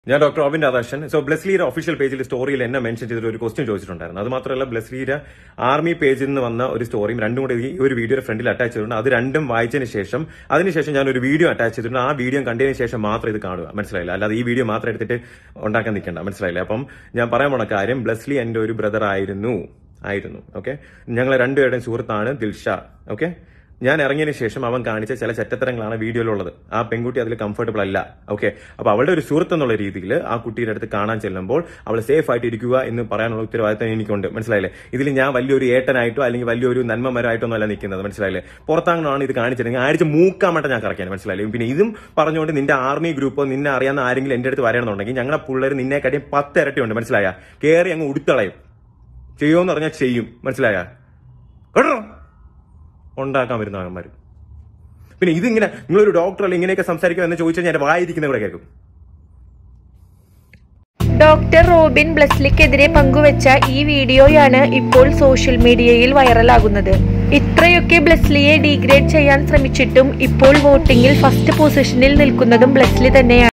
ഞാൻ doctor Avin Radhakrishnan so ബ്ലസ്ലിയുടെ official പേജിൽ സ്റ്റോറിയിൽ എന്നെ മെൻഷൻ ചെയ്തിട്ട് ഒരു ക്വസ്റ്റ്യൻ ചോദിച്ചിട്ടുണ്ടായിരുന്നു അത് മാത്രമല്ല ബ്ലസ്ലിയുടെ ആർമി പേജിൽ നിന്ന് വന്ന ഒരു സ്റ്റോറിയും രണ്ടും കൂടെ ഈ ഒരു വീഡിയോയുടെ ഫ്രണ്ടിൽ അറ്റാച്ച് ചെയ്തിട്ടുണ്ട് അത് രണ്ടും വായിച്ചതിന് ശേഷം അതിനുശേഷം ഞാൻ ഒരു വീഡിയോ അറ്റാച്ച് ചെയ്തിട്ടുണ്ട് ആ വീഡിയോ കണ്ടതിന് ശേഷം മാത്രം ഇത് കാണുക മനസ്സിലായില്ല അല്ലാതെ ഈ വീഡിയോ മാത്രം എടുത്തിട്ട് ഉണ്ടാക്കാൻ നിൽക്കണ്ട മനസ്സിലായില്ല അപ്പം ഞാൻ പറയാൻ പോണ കാര്യം ബ്ലസ്ലി എന്റെ ഒരു ബ്രദർ ആയിരുന്നു ആയിരുന്നു ഓക്കെ ഞങ്ങൾ രണ്ടുപേരുടെയും സുഹൃത്താണ് ദിൽഷ ഓക്കെ ഞാൻ ഇറങ്ങിയതിന് ശേഷം അവൻ കാണിച്ച ചില ചെറ്റത്തരങ്ങളാണ് വീഡിയോയിലുള്ളത് ആ പെൺകുട്ടി അതിൽ കംഫർട്ടബിൾ അല്ല ഓക്കെ അപ്പൊ അവളുടെ ഒരു സുഹൃത്ത് എന്നുള്ള രീതിയിൽ ആ കുട്ടിയുടെ അടുത്ത് കാണാൻ ചെല്ലുമ്പോൾ അവൾ സേഫ് ആയിട്ട് ഇരിക്കുക എന്ന് പറയാനുള്ള ഉത്തരവാദിത്തം എനിക്കുണ്ട് മനസ്സിലായില്ലേ ഇതിൽ ഞാൻ വലിയൊരു ഏട്ടനായിട്ടോ അല്ലെങ്കിൽ വലിയൊരു നന്മമരായിട്ടോ ഒന്നും അല്ല നിൽക്കുന്നത് മനസ്സിലായില്ലേ പുറത്താങ്ങാണ് ഇത് കാണിച്ചിട്ടുണ്ടെങ്കിൽ ആഴ്ച മൂക്കാൻ മട്ടം ഞാൻ കറക്കാൻ മനസ്സിലായില്ലേ പിന്നെ ഇതും പറഞ്ഞുകൊണ്ട് നിന്റെ ആർമി ഗ്രൂപ്പോ നിന്നെ അറിയാവുന്ന ആരെങ്കിലും എന്റെ അടുത്ത് വരണമെന്നുണ്ടെങ്കിൽ ഞങ്ങളുടെ പിള്ളേർ നിന്നെ കാട്ടിയും പത്ത് ഇരട്ടിയുണ്ട് മനസ്സിലായ കയറി അങ്ങ് ഉടുത്തളയും ചെയ്യുമെന്ന് പറഞ്ഞാൽ ചെയ്യും മനസ്സിലായ കേട്ടോ ഉണ്ടാക്കാൻ വരുന്ന ആകന്മാർ പിന്നെ ഇതിങ്ങനെ നിങ്ങളൊരു ഡോക്ടർ അല്ല ഇങ്ങനെയൊക്കെ സംസാരിക്കുക എന്ന് ചോദിച്ചാൽ ഞാൻ വായിരിക്കുന്ന ഇവിടെ കേൾക്കും ഡോക്ടർ റോബിൻ ബ്ലസ്ലിക്കെതിരെ പങ്കുവച്ച ഈ വീഡിയോയാണ് ഇപ്പോൾ സോഷ്യൽ മീഡിയയിൽ വൈറലാകുന്നത് ഇത്രയൊക്കെ ബ്ലസ്ലിയെ ഡീഗ്രേഡ് ചെയ്യാൻ ശ്രമിച്ചിട്ടും ഇപ്പോൾ വോട്ടിംഗിൽ ഫസ്റ്റ് പൊസിഷനിൽ നിൽക്കുന്നതും ബ്ലസ്ലി തന്നെയാണ്